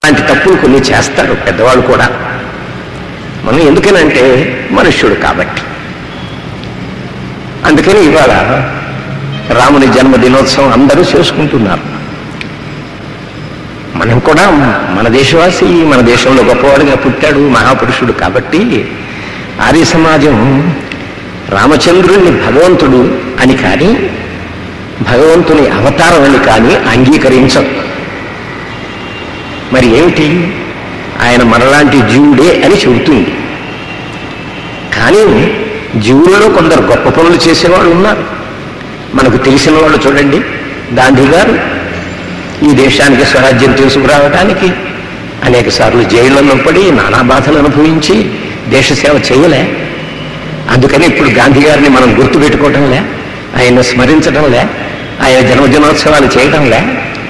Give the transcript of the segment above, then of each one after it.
అలాంటి తప్పులు కొన్ని చేస్తారు పెద్దవాళ్ళు కూడా మనం ఎందుకనంటే మనుష్యుడు కాబట్టి అందుకని ఇవాళ రాముని జన్మదినోత్సవం అందరూ చేసుకుంటున్నారు మనం కూడా మన దేశవాసి మన దేశంలో గొప్పవాడిగా పుట్టాడు మహాపురుషుడు కాబట్టి ఆర్య సమాజం రామచంద్రుణ్ణి భగవంతుడు అని కానీ భగవంతుని అవతారం అని కానీ అంగీకరించదు మరి ఏమిటి ఆయన మనలాంటి జీవుడే అని చెబుతుంది కానీ జీవులలో కొందరు గొప్ప పనులు చేసేవాళ్ళు ఉన్నారు మనకు తెలిసిన వాళ్ళు చూడండి గాంధీ గారు ఈ దేశానికి స్వరాజ్యం తీసుకురావడానికి అనేక సార్లు జైళ్లలో పడి నానా బాధలు అనుభవించి దేశ సేవ చేయలే అందుకని ఇప్పుడు గాంధీ గారిని మనం గుర్తుపెట్టుకోవటంలే ఆయన స్మరించడంలే ఆయన జన్మదినోత్సవాలు చేయడంలే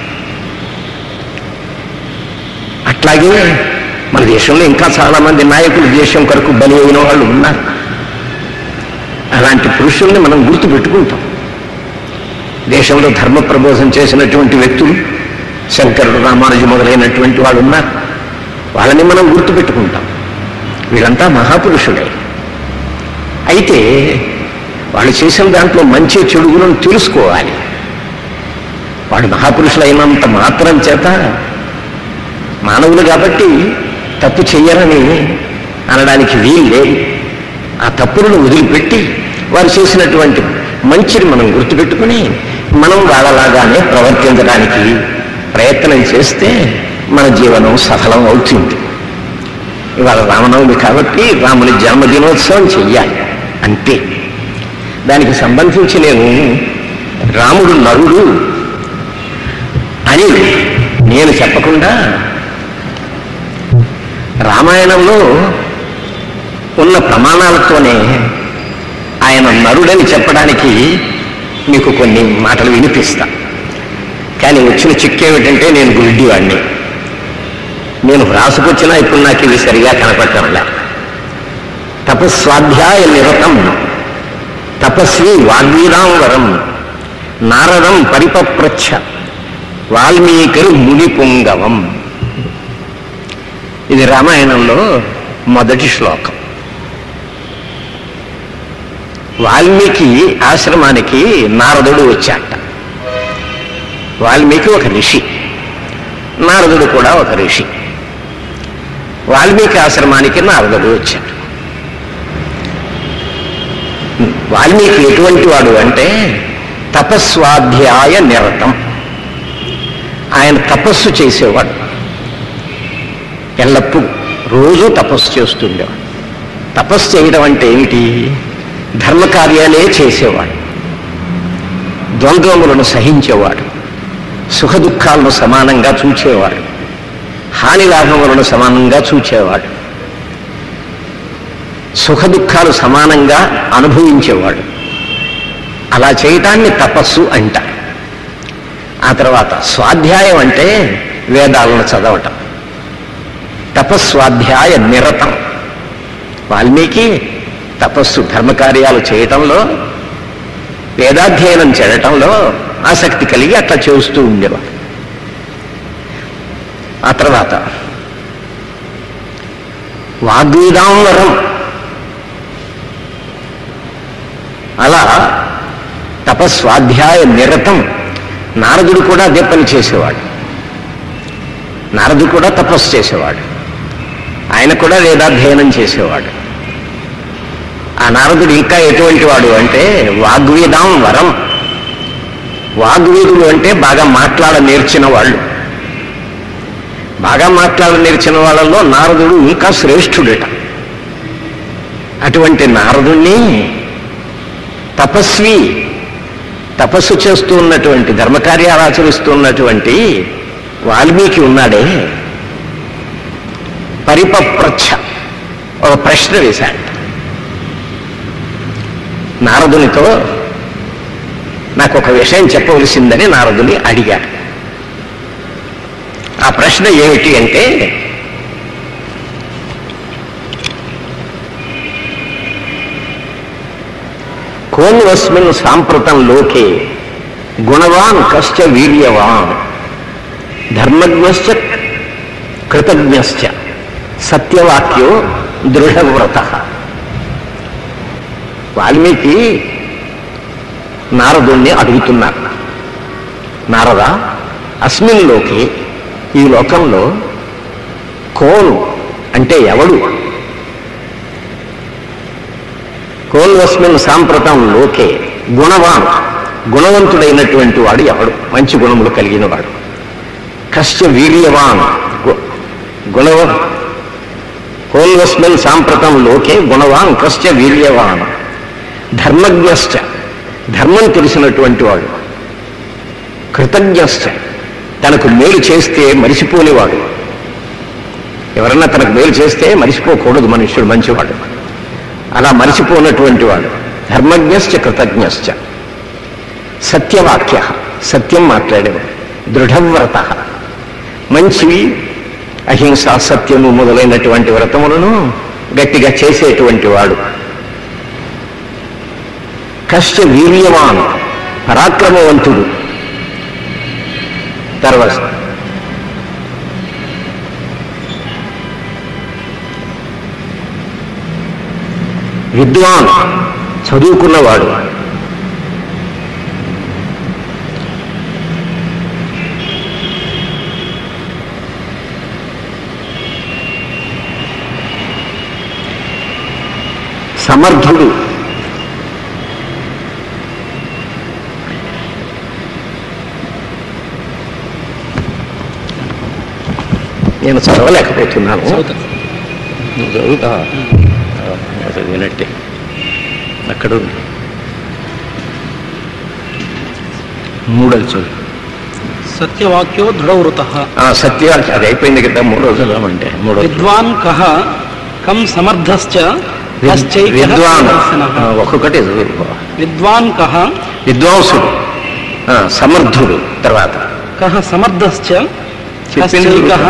అట్లాగే మన దేశంలో ఇంకా చాలా మంది నాయకులు దేశం కొరకు బలి అయిన వాళ్ళు ఉన్నారు అలాంటి పురుషుల్ని మనం గుర్తు పెట్టుకుంటాం దేశంలో ధర్మ ప్రబోధం చేసినటువంటి వ్యక్తులు శంకరుడు రామానుజు మొదలైనటువంటి వాళ్ళు ఉన్నారు వాళ్ళని మనం గుర్తు పెట్టుకుంటాం వీళ్ళంతా మహాపురుషులే అయితే వాళ్ళు చేసిన దాంట్లో మంచి చెడుగులను తెలుసుకోవాలి వాళ్ళు మహాపురుషులైనంత మాత్రం చేత మానవులు కాబట్టి తప్పు చెయ్యరని అనడానికి వీలు లేదు ఆ తప్పులను వదిలిపెట్టి వారు చేసినటువంటి మంచిని మనం గుర్తుపెట్టుకుని మనం వాళ్ళలాగానే ప్రవర్తించడానికి ప్రయత్నం చేస్తే మన జీవనం సఫలం అవుతుంది ఇవాళ రామనవమి కాబట్టి రాముని జన్మదినోత్సవం చెయ్యాలి అంతే దానికి సంబంధించి నేను రాముడు నరుడు అని నేను చెప్పకుండా రామాయణంలో ఉన్న ప్రమాణాలతోనే ఆయన నరుడని చెప్పడానికి మీకు కొన్ని మాటలు వినిపిస్తా కానీ వచ్చిన చిక్కు ఏమిటంటే నేను గుడ్డివాడిని నేను వ్రాసుకొచ్చినా ఇప్పుడు నాకు ఇది సరిగా కనపడటంలే తపస్వాధ్యాయ నిరతం తపస్వి వాగ్వీరాంవరం నారదం పరిపప్రచ్ఛ వాల్మీకరు ముని పుంగవం ఇది రామాయణంలో మొదటి శ్లోకం వాల్మీకి ఆశ్రమానికి నారదుడు వచ్చాట వాల్మీకి ఒక ఋషి నారదుడు కూడా ఒక ఋషి వాల్మీకి ఆశ్రమానికి నారదుడు వచ్చాడు వాల్మీకి ఎటువంటి వాడు అంటే తపస్వాధ్యాయ నిరతం ఆయన తపస్సు చేసేవాడు ఎల్లప్పుడూ రోజు తపస్సు చేస్తుండేవాడు తపస్సు చేయడం అంటే ఏమిటి ధర్మకార్యాలే చేసేవాడు ద్వంద్వములను సహించేవాడు సుఖ దుఃఖాలను సమానంగా చూచేవాడు హాని లాభములను సమానంగా చూచేవాడు సుఖ దుఃఖాలు సమానంగా అనుభవించేవాడు అలా చేయటాన్ని తపస్సు అంటారు ఆ తర్వాత స్వాధ్యాయం అంటే వేదాలను చదవటం తపస్వాధ్యాయ నిరతం వాల్మీకి తపస్సు ధర్మకార్యాలు చేయటంలో వేదాధ్యయనం చేయటంలో ఆసక్తి కలిగి అట్లా చేస్తూ ఉండేవాడు ఆ తర్వాత వాగ్వేదాంవరం అలా తపస్వాధ్యాయ నిరతం నారదుడు కూడా అదే పని చేసేవాడు నారదుడు కూడా తపస్సు చేసేవాడు ఆయన కూడా వేదాధ్యయనం చేసేవాడు ఆ నారదుడు ఇంకా ఎటువంటి వాడు అంటే వాగ్వేదాం వరం వాగ్వేదులు అంటే బాగా మాట్లాడ నేర్చిన వాళ్ళు బాగా మాట్లాడ నేర్చిన వాళ్ళల్లో నారదుడు ఇంకా శ్రేష్ఠుడట అటువంటి నారదుణ్ణి తపస్వి తపస్సు చేస్తూ ఉన్నటువంటి ధర్మకార్యాలు ఆచరిస్తూ ఉన్నటువంటి వాల్మీకి ఉన్నాడే పరిపప్రచ్ఛ ఒక ప్రశ్న వేశాడు నారదునితో నాకు ఒక విషయం చెప్పవలసిందని నారదుని అడిగాడు ఆ ప్రశ్న ఏమిటి అంటే కోన్వస్మిన్ సాంప్రతం లోకే గుణవాన్ కశ్చ వీర్యవాన్ ధర్మజ్ఞశ్చ కృతజ్ఞశ్చ సత్యవాక్యో దృఢవ్రత వాల్మీకి నారదుణ్ణి అడుగుతున్నారు నారద అస్మిన్ లోకే ఈ లోకంలో కోను అంటే ఎవడు కోన్వస్మిన్ సాంప్రతం లోకే గుణవాన్ గుణవంతుడైనటువంటి వాడు ఎవడు మంచి గుణములు కలిగిన వాడు కశ్చ వీర్యవాన్ గు- గుణవ కోన్వస్మిన్ సాంప్రతం లోకే గుణవాన్ కశ్చ వీర్యవాన్ ధర్మజ్ఞశ్చ ధర్మం తెలిసినటువంటి వాడు కృతజ్ఞశ్చ తనకు మేలు చేస్తే మరిచిపోనివాడు ఎవరన్నా తనకు మేలు చేస్తే మరిచిపోకూడదు మనుష్యుడు మంచివాడు అలా మరిచిపోనటువంటి వాడు ధర్మజ్ఞశ్చ కృతజ్ఞశ్చ సత్యవాక్య సత్యం మాట్లాడేవాడు దృఢవ్రత మంచివి అహింస సత్యము మొదలైనటువంటి వ్రతములను గట్టిగా చేసేటువంటి వాడు కష్ట వీర్యవాన్ పరాక్రమవంతుడు తర్వాత విద్వాన్ చదువుకున్నవాడు సమర్థుడు నేను చదవలేకపోతున్నాను నువ్వు చదువుతా చదివినట్టే అక్కడ ఉంది. మూడోది చదువు సత్యవాక్యో దృఢవృత ఆ, సత్యవాక్య అది అయిపోయింది కదా మూడో చదవమంటే మూడో విద్వాన్ కహ కం సమర్థశ్చ కశ్చైకః విద్వాన్ సుదర్శనః. ఆ, ఒక్కొక్కటి చదువు విద్వాన్ కహ విద్వాంసుడు ఆ, సమర్థుడు తర్వాత కహ సమర్థశ్చ చెప్పింది కశ్చైకః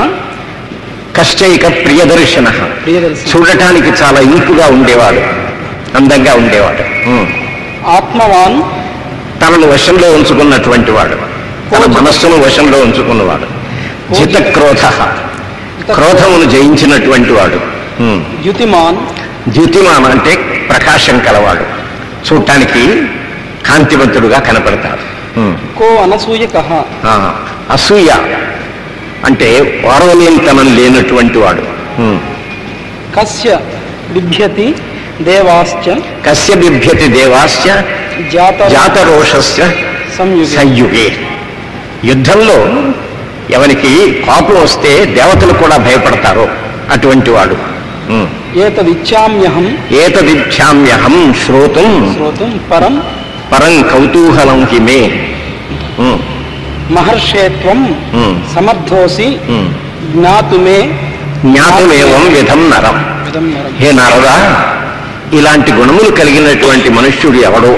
కష్టైక ప్రియదర్శన ప్రియదర్శన చూడటానికి చాలా ఇంపుగా ఉండేవాడు అందంగా ఉండేవాడు ఉం. ఆత్మవాన్ తనను వశంలో ఉంచుకున్నటువంటి వాడు తన మనస్సును వశంలో ఉంచుకున్నవాడు జిత క్రోధ క్రోధమును జయించినటువంటి వాడు ఉం. ద్యుతిమాన్ ద్యుతిమాన్ అంటే ప్రకాశం కలవాడు చూడటానికి కాంతివంతుడుగా కనపడతాడు ఉం. కో అనసూయ కహ ఆ, అసూయ అంటే ఓర్వలేనితనం లేనటువంటి వాడు ఉం. కస్య బిభ్యతి దేవాశ్చ కస్య బిభ్యతి దేవాశ్చ జాత జాతరోషస్య సంయుగి సంయుగే యుద్ధంలో ఎవరికి కోపం వస్తే దేవతలు కూడా భయపడతారు అటువంటి వాడు ఉం. ఏతదిచ్చామ్యహం ఏతదిచ్ఛామ్యహం శ్రోతుం శ్రోతుం పరం పరం కౌతూహలం హి మే ఉం. మహర్షేత్వం ఉం. సమర్థోసి ఉం. జ్ఞాతుమే జ్ఞాతుమేవం విధం నరం ఇదం నరం. హే నారదా ఇలాంటి గుణములు కలిగినటువంటి మనుష్యుడు ఎవడో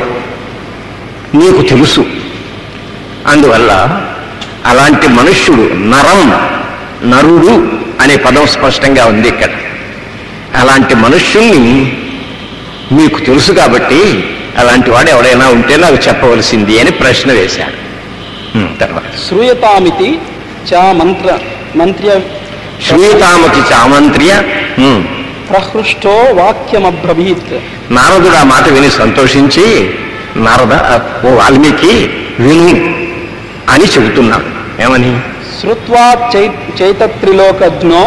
నీకు తెలుసు అందువల్ల అలాంటి మనుష్యుడు నరం నరుడు అనే పదం స్పష్టంగా ఉంది ఇక్కడ అలాంటి మనుష్యుణ్ణి మీకు తెలుసు కాబట్టి అలాంటి వాడు ఎవడైనా ఉంటే నాకు చెప్పవలసింది అని ప్రశ్న వేశాడు ఉం, తర్వాత శ్రూయతామితి చ మంత్ర మంత్ర్య శ్రూయతామతి చామంత్ర్య ఉం, ప్రహృష్టో వాక్యమబ్రవీత్ నారదుడు ఆ మాట విని సంతోషించి నారద ఓ వాల్మీకి విను అని చెబుతున్నాడు ఏమని శ్రుత్వా చై చైతత్రిలోకజ్ఞో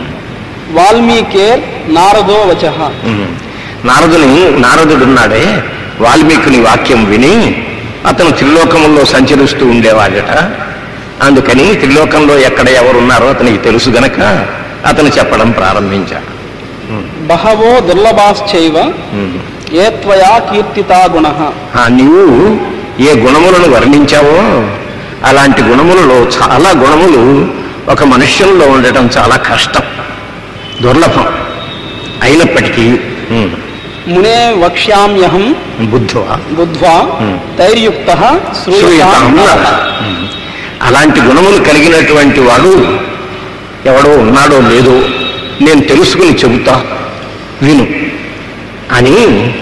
వాల్మీకేర్ నారదో వచ ఉమ్. నారదుని నారదుడున్నాడే వాల్మీకుని వాక్యం విని అతను త్రిలోకముల్లో సంచరిస్తూ ఉండేవాడట అందుకని త్రిలోకంలో ఎక్కడ ఎవరున్నారో అతనికి తెలుసు గనక అతను చెప్పడం ప్రారంభించాడు బహవో దుర్లభాశ్చైవ ఉమ్. ఏ త్వయా కీర్తితా గుణ ఆ, నీవు ఏ గుణములను వర్ణించావో అలాంటి గుణములలో చాలా గుణములు ఒక మనుష్యంలో ఉండటం చాలా కష్టం దుర్లభం అయినప్పటికీ ఉమ్, మునే వక్ష్యామ్యహం బుద్ధువా బుద్ధ్వా Hmm. ధైర్యుక్త శ్రూయతాం నరః. ఉమ్. అలాంటి గుణములు కలిగినటువంటి వాడు ఎవడో ఉన్నాడో లేదో నేను తెలుసుకుని చెబుతా విను అని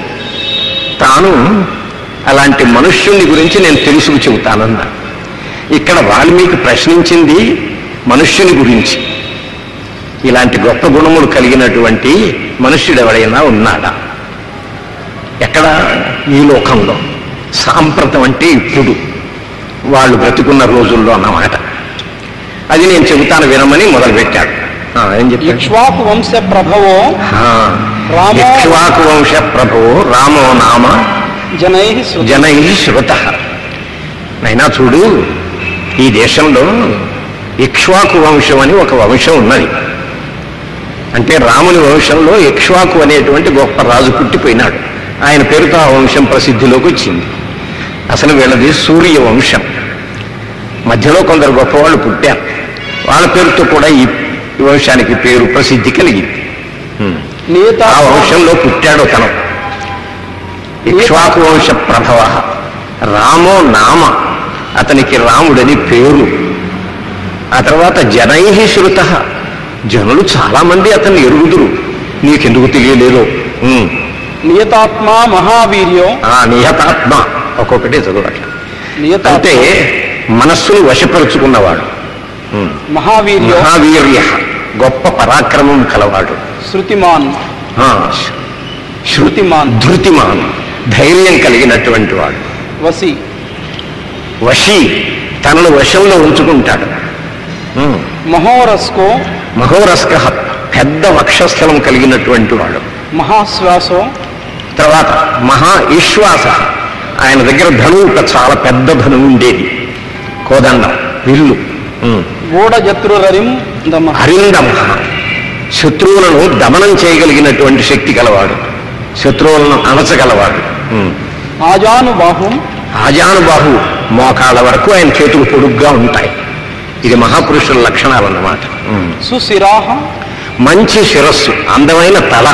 తాను అలాంటి మనుష్యుని గురించి నేను తెలుసుకు చెబుతానన్నా ఇక్కడ వాల్మీకి ప్రశ్నించింది మనుష్యుని గురించి ఇలాంటి గొప్ప గుణములు కలిగినటువంటి మనుష్యుడు ఎవడైనా ఉన్నాడా ఎక్కడ ఈ లోకంలో సాంప్రతం అంటే ఇప్పుడు వాళ్ళు బ్రతుకున్న రోజుల్లో అన్నమాట అది నేను చెబుతాను వినమని మొదలుపెట్టాడు ఆ, ఏం చెప్పాడు ఇక్ష్వాకు వంశ ప్రభవో ఆ, రామో- ఇక్ష్వాకు వంశ ప్రభువు రామో నామ జనై జనై శృత నైనా చూడు ఈ దేశంలో ఇక్ష్వాకు వంశం అని ఒక వంశం ఉన్నది అంటే రాముని వంశంలో ఇక్ష్వాకు అనేటువంటి గొప్ప రాజు పుట్టిపోయినాడు ఆయన పేరుతో ఆ వంశం ప్రసిద్ధిలోకి వచ్చింది అసలు వీళ్ళది సూర్య వంశం మధ్యలో కొందరు గొప్పవాళ్ళు పుట్టారు వాళ్ళ పేరుతో కూడా ఈ వంశానికి పేరు ప్రసిద్ధి కలిగింది హ్మ్. నియత ఆ వంశంలో పుట్టాడు తను ఇక్ష్వాకు వంశ ప్రభవ రామో నామ అతనికి రాముడని పేరు ఆ తర్వాత జనై శృత జనులు చాలా మంది అతన్ని ఎరుగుదురు నీకెందుకు తెలియలేదు ఉమ్. నియతాత్మ మహావీర్యో ఆ నిహతాత్మ ఒక్కొక్కటి చదువు అట్లా నియత అంటే మనస్సును వశపరుచుకున్నవాడు ఉమ్. మహావీర్యో మహావీర్య గొప్ప పరాక్రమం కలవాడు శృతిమాన్ ఆ, శృ- శృతిమాన్ ధృతిమాన్ ధైర్యం కలిగినటువంటి వాడు వసి వశీ తనను వశంలో ఉంచుకుంటాడు ఉమ్. మహోరస్కో మహోరస్క పెద్ద వక్షస్థలం కలిగినటువంటి వాడు మహాశ్వాసో తర్వాత మహా ఈశ్వాస ఆయన దగ్గర ధనువు ఒక చాలా పెద్ద ధనువు ఉండేది కోదండం విల్లు ఉమ్. గూఢజత్రురరిం దమ హరిందమ శత్రువులను దమనం చేయగలిగినటువంటి శక్తి గలవాడు శత్రువులను అణచగలవాడు ఉమ్. ఆజానుబాహుం ఆజానుబాహు మోకాళ్ళ వరకు ఆయన చేతులు పొడుగ్గా ఉంటాయి ఇది మహాపురుషుల లక్షణాలు అన్నమాట ఉమ్. సుశిరాహ మంచి శిరస్సు అందమైన తల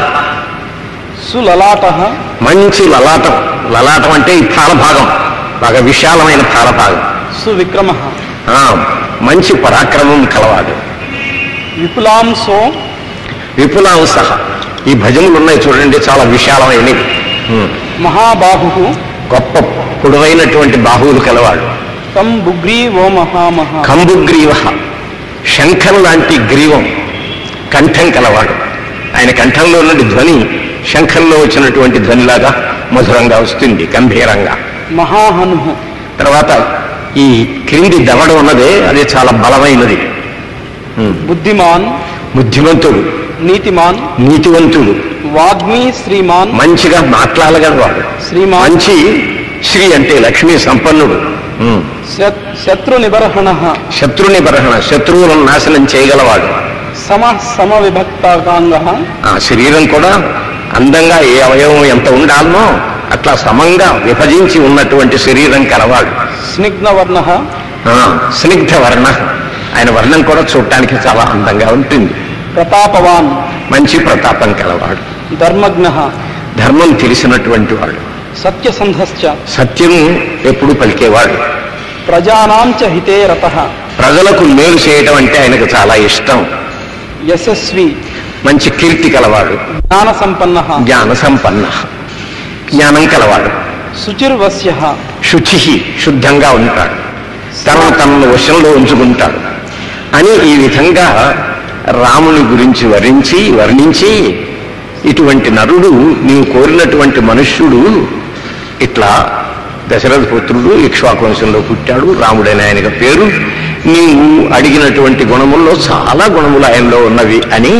సులలాట మంచి లలాటం లలాటం అంటే ఈ భాగం బాగా విశాలమైన భాగం సువిక్రమ ఆ మంచి పరాక్రమం కలవాడు విపులాంసో విపులాంశ ఈ భజములు ఉన్నాయి చూడండి చాలా విశాలమైనవి ఉమ్. మహాబాహు గొప్ప పొడవైనటువంటి బాహువులు కలవాడు తం బుగ్రీవో మహామహ కంబుగ్రీవ శంఖం లాంటి గ్రీవం కంఠం కలవాడు ఆయన కంఠంలో నుండి ధ్వని శంఖంలో వచ్చినటువంటి ధ్వనిలాగా మధురంగా వస్తుంది గంభీరంగా మహాహను తర్వాత ఈ క్రింది దవడ ఉన్నదే అది చాలా బలమైనది ఉమ్. బుద్ధిమాన్ బుద్ధిమంతుడు నీతిమాన్ నీతివంతుడు వాగ్మీ శ్రీమాన్ మంచిగా మాట్లాడగలవాడు శ్రీమాన్ మంచి శ్రీ అంటే లక్ష్మీ సంపన్నుడు ఉమ్. శత్- శత్రు నిబర్హణ శత్రుని బరహణ శత్రువులను నాశనం చేయగలవాడు సమ సమ విభక్తాంగ ఆ శరీరం కూడా అందంగా ఏ అవయవం ఎంత ఉండాలనో అట్లా సమంగా విభజించి ఉన్నటువంటి శరీరం కలవాడు స్నిగ్ధవర్ణ ఆ, స్నిగ్ధ వర్ణ ఆయన వర్ణం కూడా చూడటానికి చాలా అందంగా ఉంటుంది ప్రతాపవాన్ మంచి ప్రతాపం కలవాడు ధర్మజ్ఞ ధర్మం తెలిసినటువంటి వాడు సత్యసంధశ్చ సత్యము ఎప్పుడు పలికేవాడు ప్రజానాం చ హితే రత ప్రజలకు మేలు చేయటం అంటే ఆయనకు చాలా ఇష్టం యశస్వి మంచి కీర్తి కలవాడు జ్ఞాన సంపన్న జ్ఞాన సంపన్న జ్ఞానం కలవాడు శుచిర్వశ్య శుచి శుద్ధంగా ఉంటాడు తనను తనను వశంలో ఉంచుకుంటాడు అని ఈ విధంగా రాముని గురించి వరించి వర్ణించి ఇటువంటి నరుడు నీవు కోరినటువంటి మనుష్యుడు ఇట్లా దశరథ పుత్రుడు ఇక్ష్వాకు వంశంలో పుట్టాడు రాముడైన ఆయనకు పేరు నీవు అడిగినటువంటి గుణముల్లో చాలా గుణములు ఆయనలో ఉన్నవి అని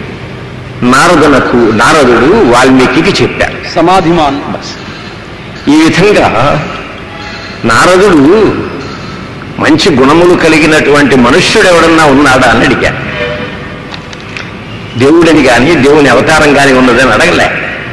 నారదునకు నారదుడు వాల్మీకి చెప్పారు సమాధిమాన్ ఈ విధంగా నారదుడు మంచి గుణములు కలిగినటువంటి మనుష్యుడు ఎవడన్నా ఉన్నాడా అని అడిగాడు దేవుడని కానీ దేవుని అవతారం కానీ ఉన్నదని అడగలే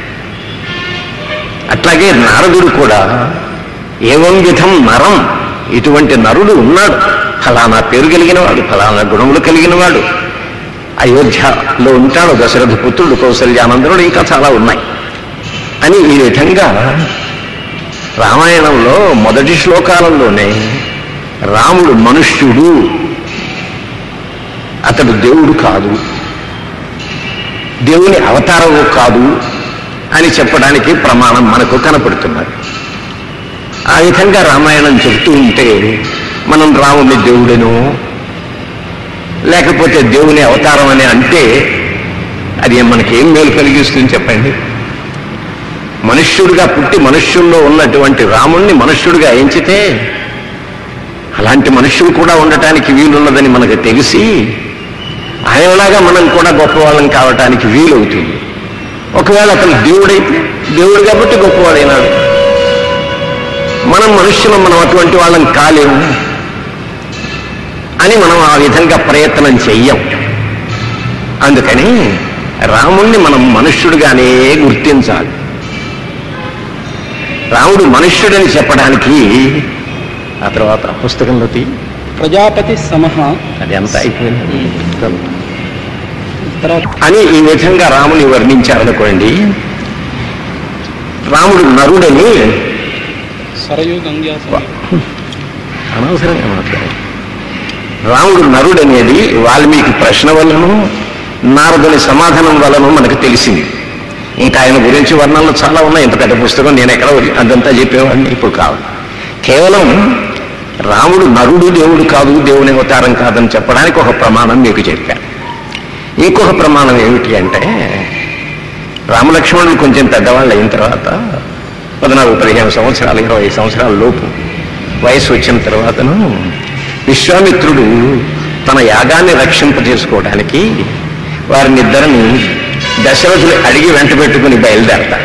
అట్లాగే నారదుడు కూడా ఏవం విధం నరం ఇటువంటి నరుడు ఉన్నాడు ఫలానా పేరు కలిగిన వాడు ఫలానా గుణములు కలిగిన వాడు అయోధ్యలో ఉంటాడు దశరథ పుత్రుడు కౌసల్యానందనుడు ఇంకా చాలా ఉన్నాయి అని ఈ విధంగా రామాయణంలో మొదటి శ్లోకాలంలోనే రాముడు మనుష్యుడు అతడు దేవుడు కాదు దేవుని అవతారము కాదు అని చెప్పడానికి ప్రమాణం మనకు కనపడుతున్నది ఆ విధంగా రామాయణం చెబుతూ ఉంటే మనం రాముని దేవుడను లేకపోతే దేవుని అవతారం అని అంటే అది మనకి ఏం మేలు కలిగిస్తుంది చెప్పండి మనుష్యుడిగా పుట్టి మనుష్యుల్లో ఉన్నటువంటి రాముణ్ణి మనుష్యుడిగా ఎంచితే అలాంటి మనుష్యులు కూడా ఉండటానికి వీలున్నదని మనకు తెలిసి ఆయనలాగా మనం కూడా గొప్పవాళ్ళం కావటానికి వీలవుతుంది ఒకవేళ అతను దేవుడైతే దేవుడు కాబట్టి గొప్పవాడైనాడు మనం మనుష్యులం మనం అటువంటి వాళ్ళం కాలేము అని మనం ఆ విధంగా ప్రయత్నం చెయ్యం అందుకని రాముణ్ణి మనం మనుష్యుడిగానే గుర్తించాలి రాముడు మనుష్యుడని చెప్పడానికి ఆ తర్వాత పుస్తకంలో తీ ప్రజాపతి సమహ అది అంతా అయిపోయింది తర్వాత అని ఈ విధంగా రాముని వర్ణించారనుకోండి రాముడు నరుడని సరయు గంగా సమేత. అనవసరంగా మాట్లాడారు రాముడు నరుడనేది వాల్మీకి ప్రశ్న వలన నారదుని సమాధానం వలన మనకు తెలిసింది ఇంకా ఆయన గురించి వర్ణనలు చాలా ఉన్నాయి ఇంత పెద్ద పుస్తకం నేను ఎక్కడ వదిలి- అదంతా చెప్పేవాడిని ఇప్పుడు కాదు కేవలం రాముడు నరుడు దేవుడు కాదు దేవుని అవతారం కాదని చెప్పడానికి ఒక ప్రమాణం మీకు చెప్పాను ఇంకొక ప్రమాణం ఏమిటి అంటే రామలక్ష్మణులు కొంచెం పెద్దవాళ్ళు అయిన తర్వాత పద్నాలుగు పదిహేను సంవత్సరాలు ఇరవై సంవత్సరాల లోపు వయసు వచ్చిన తర్వాతను విశ్వామిత్రుడు తన యాగాన్ని రక్షింపజేసుకోవడానికి వారినిద్దరిని దశరథులు అడిగి వెంట పెట్టుకుని బయలుదేరతాడు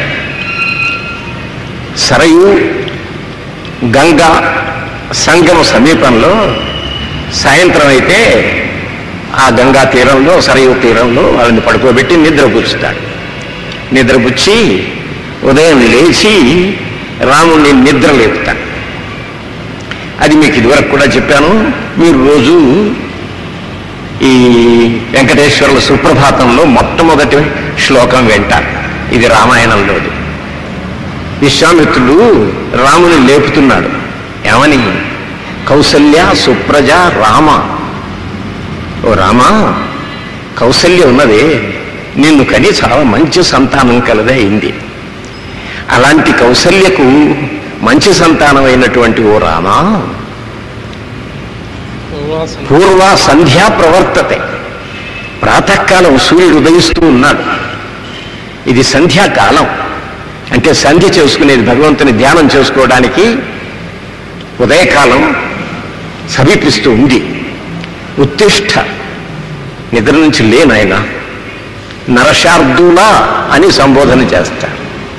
సరయు గంగా సంగమ సమీపంలో సాయంత్రం అయితే ఆ గంగా తీరంలో సరయు తీరంలో వాళ్ళని పడుకోబెట్టి నిద్రపుచ్చుతాడు నిద్రపుచ్చి ఉదయం లేచి రాముణ్ణి నిద్ర లేపుతాడు అది మీకు ఇదివరకు కూడా చెప్పాను మీరు రోజు ఈ వెంకటేశ్వరుల సుప్రభాతంలో మొట్టమొదటి శ్లోకం వింటారు ఇది రామాయణంలోది విశ్వామిత్రుడు రాముని లేపుతున్నాడు ఏమని కౌసల్య సుప్రజ రామ ఓ రామ కౌసల్య ఉన్నదే నిన్ను కని చాలా మంచి సంతానం కలదే అయింది అలాంటి కౌసల్యకు మంచి సంతానం అయినటువంటి ఓ రామ పూర్వాసం. పూర్వ సంధ్యా ప్రవర్తతే ప్రాతకాలం సూర్యుడు ఉదయిస్తూ ఉన్నాడు ఇది సంధ్యాకాలం అంటే సంధ్య చేసుకునేది భగవంతుని ధ్యానం చేసుకోవడానికి ఉదయకాలం సమీపిస్తూ ఉంది ఉత్తిష్ట నిద్ర నుంచి లేనాయన నరశార్దులా అని సంబోధన చేస్తారు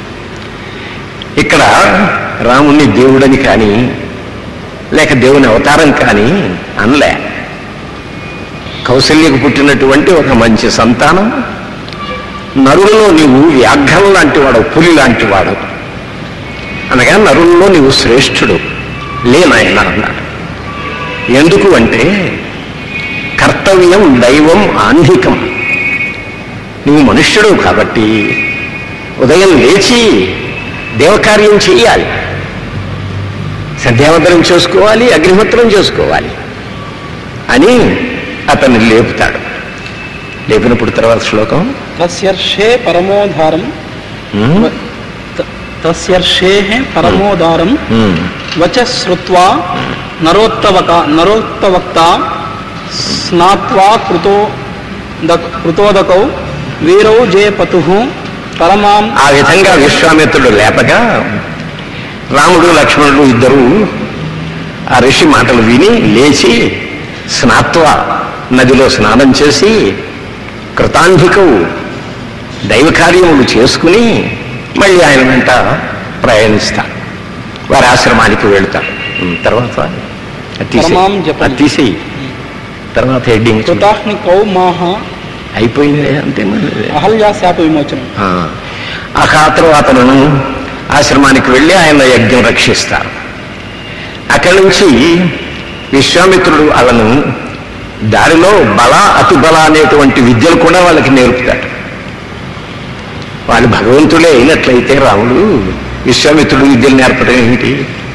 ఇక్కడ రాముణ్ణి దేవుడని కానీ లేక దేవుని అవతారం కానీ అనలే కౌశల్యకు పుట్టినటువంటి ఒక మంచి సంతానం నరులలో నీవు వ్యాఘ్రం లాంటి వాడు పులి లాంటి వాడు అనగా నరుల్లో నీవు శ్రేష్ఠుడు లేనాయన అన్నాడు ఎందుకు అంటే కర్తవ్యం దైవం ఆంధికం నువ్వు మనుష్యుడు కాబట్టి ఉదయం లేచి దేవకార్యం చేయాలి సంధ్యావంతనం చేసుకోవాలి అగ్నిహోత్రం చేసుకోవాలి అని అతన్ని లేపుతాడు లేపినప్పుడు తర్వాత శ్లోకం తస్యర్షే పరమోధారం ఉమ్, త- తస్యర్షే పరమోదారం ఉమ్, వచ శ్రుత్వా నరోత్తవక నరోత్తవక్త స్నాత్వా కృతో దక్- కృతోదకౌ వీరౌ జయపతు పరమాం ఆ విధంగా విశ్వామిత్రుడు లేపగా రాముడు లక్ష్మణుడు ఇద్దరు ఆ ఋషి మాటలు విని లేచి స్నాత్వ నదిలో స్నానం చేసి కృతాంధికవు దైవ కార్యములు చేసుకుని మళ్ళీ ఆయన వెంట ప్రయాణిస్తారు వారి ఆశ్రమానికి వెళ్తారు ఉమ్, తర్వాత అది తీసేయ్. పరమాం జపం. అది తీసేయి తర్వాత హెడ్డింగ్ కృతాహ్ని కౌ మాహ అయిపోయింది అంతే మరి. అహల్యా శాప విమోచనం ఆ ఆ తర్వాత అతను ఆశ్రమానికి వెళ్ళి ఆయన యజ్ఞం రక్షిస్తారు అక్కడి నుంచి విశ్వామిత్రుడు వాళ్ళను దారిలో బల అతి బల అనేటువంటి విద్యలు కూడా వాళ్ళకి నేర్పుతాడు వాళ్ళు భగవంతుడే అయినట్లయితే రాముడు విశ్వామిత్రుడు విద్యలు నేర్పడం ఏమిటి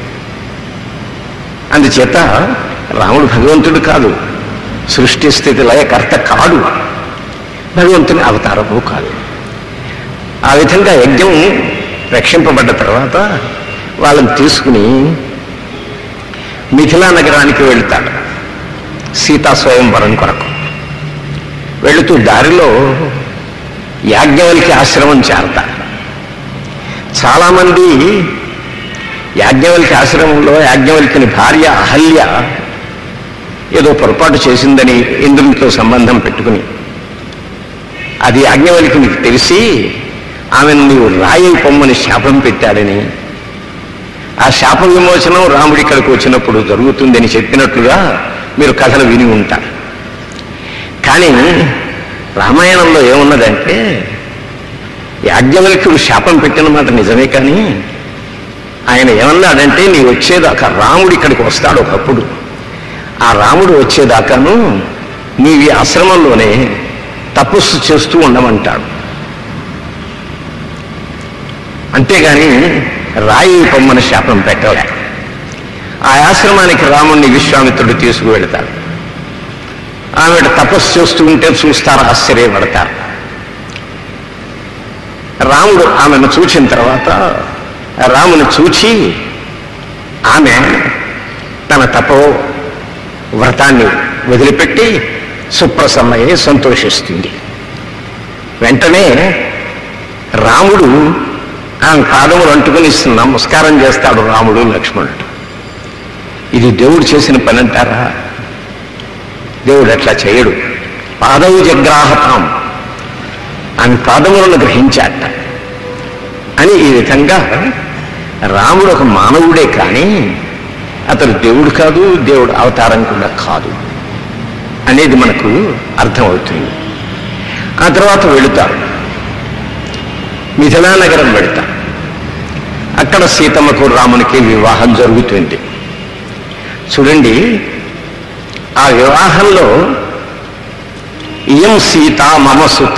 అందుచేత రాముడు భగవంతుడు కాదు సృష్టి స్థితి లయకర్త కాడు భగవంతుని అవతారము కాదు ఆ విధంగా యజ్ఞం రక్షింపబడ్డ తర్వాత వాళ్ళని తీసుకుని మిథిలా నగరానికి వెళ్తాడు సీతా స్వయంవరం కొరకు వెళుతూ దారిలో యాజ్ఞవల్కి ఆశ్రమం చేరతారు చాలామంది యాజ్ఞవల్కి ఆశ్రమంలో యాజ్ఞవల్కిని భార్య అహల్య ఏదో పొరపాటు చేసిందని ఇంద్రునితో సంబంధం పెట్టుకుని అది యాజ్ఞవల్కిని తెలిసి ఆమెను నీవు రాయి పొమ్మని శాపం పెట్టాడని ఆ శాప విమోచనం రాముడి ఇక్కడికి వచ్చినప్పుడు జరుగుతుందని చెప్పినట్లుగా మీరు కథలు విని ఉంటారు కానీ రామాయణంలో ఏమున్నదంటే యాజ్ఞవల్కుడు శాపం పెట్టిన మాట నిజమే కానీ ఆయన ఏమన్నాడంటే నీ వచ్చేదాకా రాముడు ఇక్కడికి వస్తాడు ఒకప్పుడు ఆ రాముడు వచ్చేదాకాను నీవి ఆశ్రమంలోనే తపస్సు చేస్తూ ఉండమంటాడు అంతేగాని రాయి పొమ్మని శాపం పెట్టలే ఆ ఆశ్రమానికి రాముణ్ణి విశ్వామిత్రుడు తీసుకువెళతాడు ఆవిడ తపస్సు చేస్తూ ఉంటే చూస్తారు ఆశ్చర్యపడతారు రాముడు ఆమెను చూచిన తర్వాత రాముని చూచి ఆమె తన తపో వ్రతాన్ని వదిలిపెట్టి సుప్రసన్నయ్యి సంతోషిస్తుంది వెంటనే రాముడు ఆమె పాదములు అంటుకుని నమస్కారం చేస్తాడు రాముడు లక్ష్మణుడు ఇది దేవుడు చేసిన పని అంటారా దేవుడు అట్లా చేయడు పాదవు జగ్రాహతాం ఆమె పాదములను గ్రహించాట అని ఈ విధంగా రాముడు ఒక మానవుడే కానీ అతడు దేవుడు కాదు దేవుడు అవతారం కూడా కాదు అనేది మనకు అర్థమవుతుంది ఆ తర్వాత వెళుతారు మిథిలా నగరం వెళతారు అక్కడ సీతమ్మకు రామునికి వివాహం జరుగుతుంది చూడండి ఆ వివాహంలో ఇయం సీత మమ సుత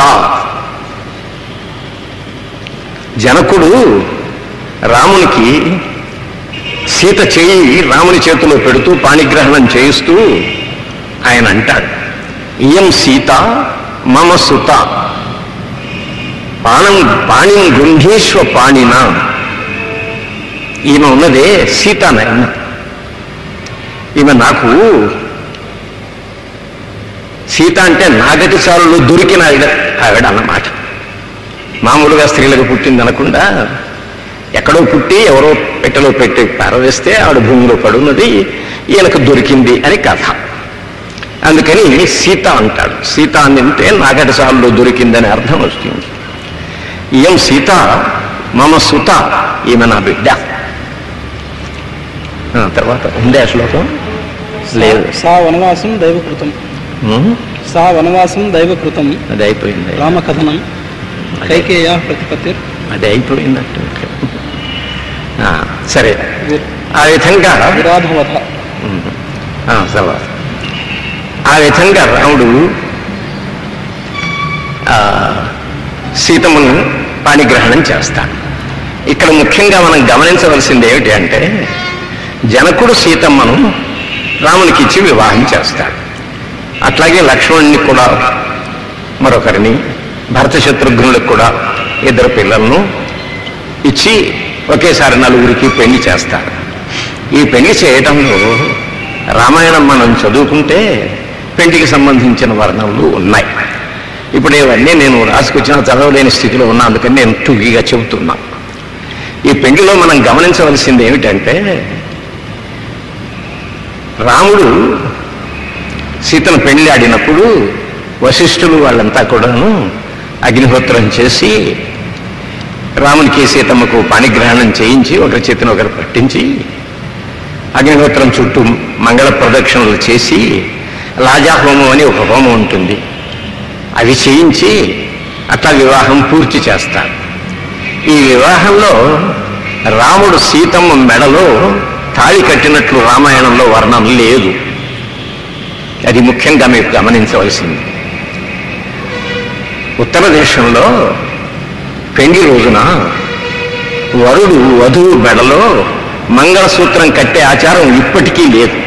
జనకుడు రామునికి సీత చేయి రాముని చేతిలో పెడుతూ పాణిగ్రహణం చేయిస్తూ ఆయన అంటాడు ఇయం సీత మమ సుత పాణం పాణిం గృంధీశ్వ పాణిన ఈమె ఉన్నదే సీతానాయన ఈమె నాకు సీత అంటే నాగటి చాలులో దొరికిన ఆవిడ ఆవిడ అన్నమాట మామూలుగా స్త్రీలకు పుట్టింది అనకుండా ఎక్కడో పుట్టి ఎవరో పెట్టెలో పెట్టి పారవేస్తే ఆవిడ భూమిలో పడున్నది ఈయనకు దొరికింది అని కథ అందుకని సీత అంటాడు సీత అని అంటే నాగటి చాలులో దొరికిందని అర్థం వస్తుంది ఇయం సీత మమ సుత ఈమె నా బిడ్డ ఆ, తర్వాత ఉందే ఆ శ్లోకం లేదు సా వనవాసం దైవకృతం ఉమ్, సా వనవాసం దైవకృతం అది అయిపోయింది రామకథనం కైకేయ ప్రతిపత్తిర్ అది అయిపోయిందట్టు ఆ, సరే వి- ఆ విధంగా విరాధవధ ఉమ్, ఆ, తర్వాత ఆ విధంగా రాముడు ఆ, సీతమ్మను పాణిగ్రహణం చేస్తాడు ఇక్కడ ముఖ్యంగా మనం గమనించవలసింది ఏమిటి అంటే జనకుడు సీతమ్మను రామునికి ఇచ్చి వివాహం చేస్తాడు అట్లాగే లక్ష్మణుని కూడా మరొకరిని భరత శత్రుఘ్నులకు కూడా ఇద్దరు పిల్లలను ఇచ్చి ఒకేసారి నలుగురికి పెళ్లి చేస్తారు ఈ పెళ్లి చేయటంలో రామాయణం మనం చదువుకుంటే పెళ్లికి సంబంధించిన వర్ణనలు ఉన్నాయి ఇప్పుడు ఇవన్నీ నేను రాసుకొచ్చిన చదవలేని స్థితిలో ఉన్నా అందుకని నేను టుగిగా చెబుతున్నా ఈ పెళ్లిలో మనం గమనించవలసింది ఏమిటంటే రాముడు సీతను పెళ్లి ఆడినప్పుడు వశిష్ఠులు వాళ్ళంతా కూడాను అగ్నిహోత్రం చేసి రామునికి సీతమ్మకు పాణిగ్రహణం చేయించి ఒకరి చేతిని ఒకరు పట్టించి అగ్నిహోత్రం చుట్టూ మంగళ ప్రదక్షిణలు చేసి లాజా హోమం అని ఒక హోమం ఉంటుంది అవి చేయించి అట్లా వివాహం పూర్తి చేస్తారు ఈ వివాహంలో రాముడు సీతమ్మ మెడలో తాళి కట్టినట్లు రామాయణంలో వర్ణం లేదు అది ముఖ్యంగా మీకు గమనించవలసింది ఉత్తర దేశంలో పెండి రోజున వరుడు వధువు మెడలో మంగళసూత్రం కట్టే ఆచారం ఇప్పటికీ లేదు